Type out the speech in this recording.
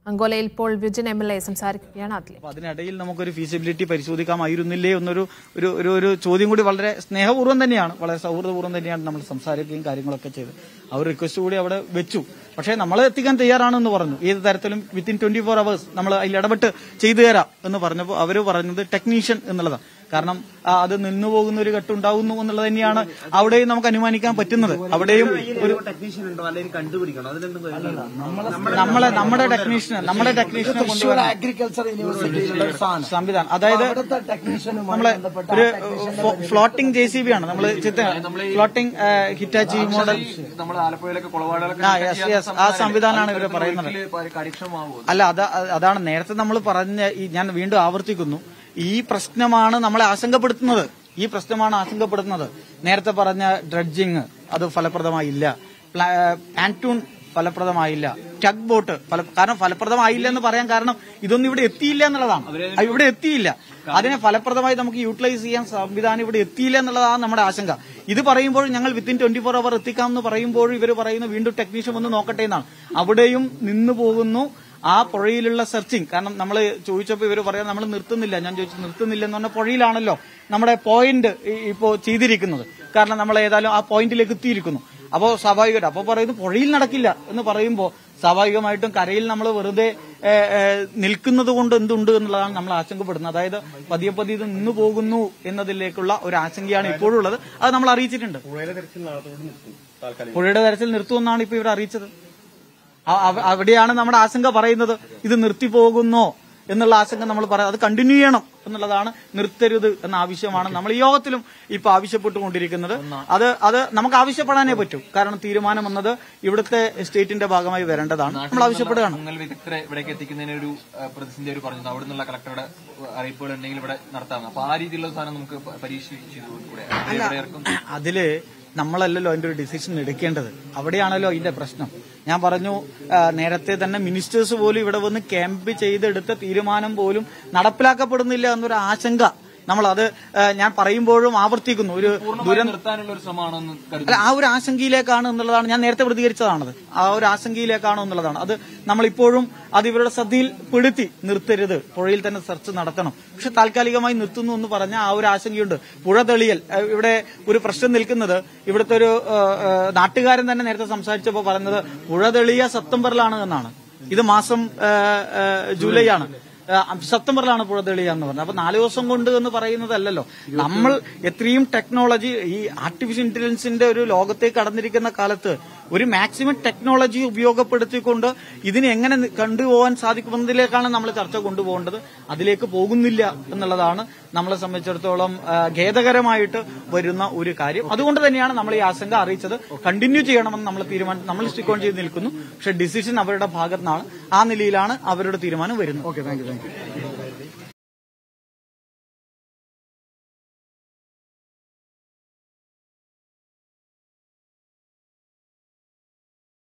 അങ്കോലയിൽ Paul Vijin M L A സംസാരിക്കുകയാണ് അതിലെ അപ്പൊ അതിനിടയിൽ നമുക്കൊരു ഫീസിബിലിറ്റി പരിശോധിക്കാമായിരുന്നില്ലേ എന്നൊരു ഒരു ഒരു ഒരു ചോദ്യം കൂടി വളരെ സ്നേഹപൂർവ്വം തന്നെയാണ് വളരെ സൗഹൃദപൂർവ്വം തന്നെയാണ് നമ്മൾ സംസാരിക്കുകയും കാര്യങ്ങളൊക്കെ ചെയ്ത് ആ ഒരു റിക്വസ്റ്റ് കൂടി അവിടെ വെച്ചു പക്ഷേ നമ്മൾ എത്തിക്കാൻ തയ്യാറാണെന്ന് പറഞ്ഞു ഏത് തരത്തിലും വിത്തിൻ ട്വന്റി ഫോർ അവേഴ്സ് നമ്മൾ അതിൽ ഇടപെട്ട് ചെയ്തു തരാം എന്ന് പറഞ്ഞപ്പോൾ അവർ പറഞ്ഞത് ടെക്നീഷ്യൻ എന്നുള്ളതാണ് കാരണം ആ, അത് നിന്നുപോകുന്ന ഒരു ഘട്ടുണ്ടാവുന്നു എന്നുള്ളത് തന്നെയാണ് അവിടെയും നമുക്ക് അനുമാനിക്കാൻ പറ്റുന്നത് അവിടെയും ഒരു ടെക്നീഷ്യൻ ഉണ്ടോ അല്ലെങ്കിൽ കണ്ടുപിടിക്കണം അതിലെന്ത് നമ്മളെ നമ്മുടെ ടെക്നീഷ്യനെ നമ്മുടെ ടെക്നീഷ്യനെ തൃശ്ശൂർ കൊണ്ടുവരാൻ അഗ്രികൾച്ചർ യൂണിവേഴ്സിറ്റിയിലുള്ള ഒരു സാധനം സംവിധാനം അതായത് അവിടുത്തെ ടെക്നീഷ്യനുമായി നമ്മള് ബന്ധപ്പെട്ട ഒരു ആ ടെക്നീഷ്യനെ ഫ്ലോട്ടിംഗ് ജെ സി ബി ആണ് നമ്മൾ ഫ്ലോട്ടിംഗ് ഹിറ്റാച്ചി മോഡൽ നമ്മൾ ആലപ്പുഴയിലൊക്കെ കുളവാടകളൊക്കെ ആ യെസ് യെസ് ആ സംവിധാനമാണ് ഇവർ പറയുന്നത് കാര്യക്ഷമമാവും അല്ല അതാ അതാണ് നേരത്തെ നമ്മൾ പറഞ്ഞ ഈ ഞാൻ വീണ്ടും ആവർത്തിക്കുന്നു ഈ പ്രശ്നമാണ് നമ്മളെ ആശങ്കപ്പെടുത്തുന്നത് ഈ പ്രശ്നമാണ് ആശങ്കപ്പെടുത്തുന്നത് നേരത്തെ പറഞ്ഞ ഡ്രഡ്ജിങ് അത് ഫലപ്രദമായില്ല ആന്റൂൺ ഫലപ്രദമായില്ല ടഗ് ബോട്ട് ഫല കാരണം ഫലപ്രദമായില്ല എന്ന് പറയാൻ കാരണം ഇതൊന്നും ഇവിടെ എത്തിയില്ല എന്നുള്ളതാണ് അത് ഇവിടെ എത്തിയില്ല അതിനെ ഫലപ്രദമായി നമുക്ക് യൂട്ടിലൈസ് ചെയ്യാൻ സംവിധാനം ഇവിടെ എത്തിയില്ല എന്നുള്ളതാണ് നമ്മുടെ ആശങ്ക ഇത് പറയുമ്പോൾ ഞങ്ങൾ വിത്തിൻ ട്വന്റി ഫോർ അവർ എത്തിക്കാമെന്ന് പറയുമ്പോൾ ഇവർ പറയുന്നു വീണ്ടും ടെക്നീഷ്യൻ ഒന്ന് നോക്കട്ടെ എന്നാണ് അവിടെയും നിന്നു പോകുന്നു ആ പുഴയിലുള്ള സെർച്ചിങ് കാരണം നമ്മൾ ചോദിച്ചപ്പോൾ ഇവർ പറയാൻ നമ്മൾ നിർത്തുന്നില്ല ഞാൻ ചോദിച്ചു നിർത്തുന്നില്ല എന്ന് പറഞ്ഞ പുഴയിലാണല്ലോ നമ്മുടെ പോയിന്റ് ഇപ്പോ ചെയ്തിരിക്കുന്നത് കാരണം നമ്മൾ ഏതായാലും ആ പോയിന്റിലേക്ക് എത്തിയിരിക്കുന്നു അപ്പോൾ സ്വാഭാവികമായിട്ട് അപ്പോൾ പറയുന്നത് പുഴയിൽ നടക്കില്ല എന്ന് പറയുമ്പോൾ സ്വാഭാവികമായിട്ടും കരയിൽ നമ്മൾ വെറുതെ ഏ, ഏ, നിൽക്കുന്നത് കൊണ്ട് എന്തുണ്ട് എന്നുള്ളതാണ് നമ്മൾ ആശങ്കപ്പെടുന്നത് അതായത് പതിയെ പതിയെ ഇത് നിന്നു പോകുന്നു എന്നതിലേക്കുള്ള ഒരു ആശങ്കയാണ് ഇപ്പോഴും ഉള്ളത് അത് നമ്മൾ അറിയിച്ചിട്ടുണ്ട് പുഴയുടെ തരത്തിൽ നിർത്തുമെന്നാണ് ഇപ്പൊ ഇവർ അറിയിച്ചത് അ- അവ- അവിടെയാണ് നമ്മുടെ ആശങ്ക പറയുന്നത് ഇത് നിർത്തിപ്പോകുന്നോ എന്നുള്ള ആശങ്ക നമ്മൾ പറയാം അത് കണ്ടിന്യൂ ചെയ്യണം എന്നുള്ളതാണ് നിർത്തരുത് എന്ന ആവശ്യമാണ് നമ്മൾ ഈ യോഗത്തിലും ഇപ്പൊ ആവശ്യപ്പെട്ടുകൊണ്ടിരിക്കുന്നത് അത് അത് നമുക്ക് ആവശ്യപ്പെടാനേ പറ്റൂ കാരണം തീരുമാനം വന്നത് ഇവിടുത്തെ സ്റ്റേറ്റിന്റെ ഭാഗമായി വരേണ്ടതാണ് നമ്മൾ ആവശ്യപ്പെടുകയാണ് മുങ്ങൽ വിദഗ്ധരെ ഇവിടേക്ക് എത്തിക്കുന്നതിന് ഒരു ആ, പ്രതിസന്ധി അവർ പറഞ്ഞു അവിടെ നിന്നുള്ള കളക്ടറുടെ അറിയിപ്പുകൾ ഉണ്ടെങ്കിൽ ഇവിടെ നടത്താം അപ്പൊ ആ രീതിയിലുള്ള സാധനം നമുക്ക് പ- പരീക്ഷിച്ചുകൂടെ ഇവിടെ ഇറക്കും അതില് നമ്മളല്ലല്ലോ അതിന്റെ ഒരു ഡിസിഷൻ എടുക്കേണ്ടത് അവിടെയാണല്ലോ അതിന്റെ പ്രശ്നം ഞാൻ പറഞ്ഞു ആ, നേരത്തെ തന്നെ മിനിസ്റ്റേഴ്സ് പോലും ഇവിടെ വന്ന് ക്യാമ്പ് ചെയ്തെടുത്ത തീരുമാനം പോലും നടപ്പിലാക്കപ്പെടുന്നില്ല എന്നൊരു ആശങ്ക നമ്മൾ അത് ഞാൻ പറയുമ്പോഴും ആവർത്തിക്കുന്നു ഒരു പൂർണ്ണമായും നിർത്താനുള്ള ഒരു ശ്രമമാണെന്ന് കരുതുന്നു അല്ല ആ ഒരു ആശങ്കയിലേക്കാണ് എന്നുള്ളതാണ് ഞാൻ നേരത്തെ പ്രതികരിച്ചതാണത് ആ ഒരു ആശങ്കയിലേക്കാണ് എന്നുള്ളതാണ് അത് നമ്മളിപ്പോഴും അത് ഇവരുടെ ശ്രദ്ധയിൽ പെടുത്തി നിർത്തരുത് പുഴയിൽ തന്നെ സെർച്ച് നടത്തണം പക്ഷെ താൽക്കാലികമായി നിർത്തുന്നു എന്ന് പറഞ്ഞ ആ ഒരു ആശങ്കയുണ്ട് പുഴ തെളിയൽ ഏഹ് ഇവിടെ ഒരു പ്രശ്നം നിൽക്കുന്നത് ഇവിടുത്തെ ഒരു ഏഹ്, ഏഹ്, നാട്ടുകാരൻ തന്നെ നേരത്തെ സംസാരിച്ചപ്പോൾ പറയുന്നത് പുഴ തെളിയ സെപ്റ്റംബറിലാണ് എന്നാണ് ഇത് മാസം ഏഹ്, ഏഹ്, ജൂലൈ ആണ് ഏഹ് സെപ്റ്റംബറിലാണ് പുഴ തെളിയാന്ന് പറഞ്ഞത് അപ്പൊ നാല് ദിവസം കൊണ്ട് എന്ന് പറയുന്നതല്ലല്ലോ നമ്മൾ എത്രയും ടെക്നോളജി ഈ ആർട്ടിഫിഷ്യൽ ഇന്റലിജൻസിന്റെ ഒരു ലോകത്തേക്ക് കടന്നിരിക്കുന്ന കാലത്ത് ഒരു മാക്സിമം ടെക്നോളജി ഉപയോഗപ്പെടുത്തിക്കൊണ്ട് ഇതിനെ എങ്ങനെ നി- കണ്ടുപോകാൻ സാധിക്കുമെന്നതിലേക്കാണ് നമ്മൾ ചർച്ച കൊണ്ടുപോകേണ്ടത് അതിലേക്ക് പോകുന്നില്ല എന്നുള്ളതാണ് നമ്മളെ സംബന്ധിച്ചിടത്തോളം ആ, ഖേദകരമായിട്ട് വരുന്ന ഒരു കാര്യം അതുകൊണ്ട് തന്നെയാണ് നമ്മൾ ഈ ആശങ്ക അറിയിച്ചത് കണ്ടിന്യൂ ചെയ്യണമെന്ന് നമ്മൾ തീരുമാനം നമ്മൾ സ്റ്റിക്ക് ഓൺ ചെയ്ത് നിൽക്കുന്നു പക്ഷെ ഡിസിഷൻ അവരുടെ ഭാഗത്തു നിന്നാണ് ആ നിലയിലാണ് അവരുടെ തീരുമാനം വരുന്നത് okay thank you thank U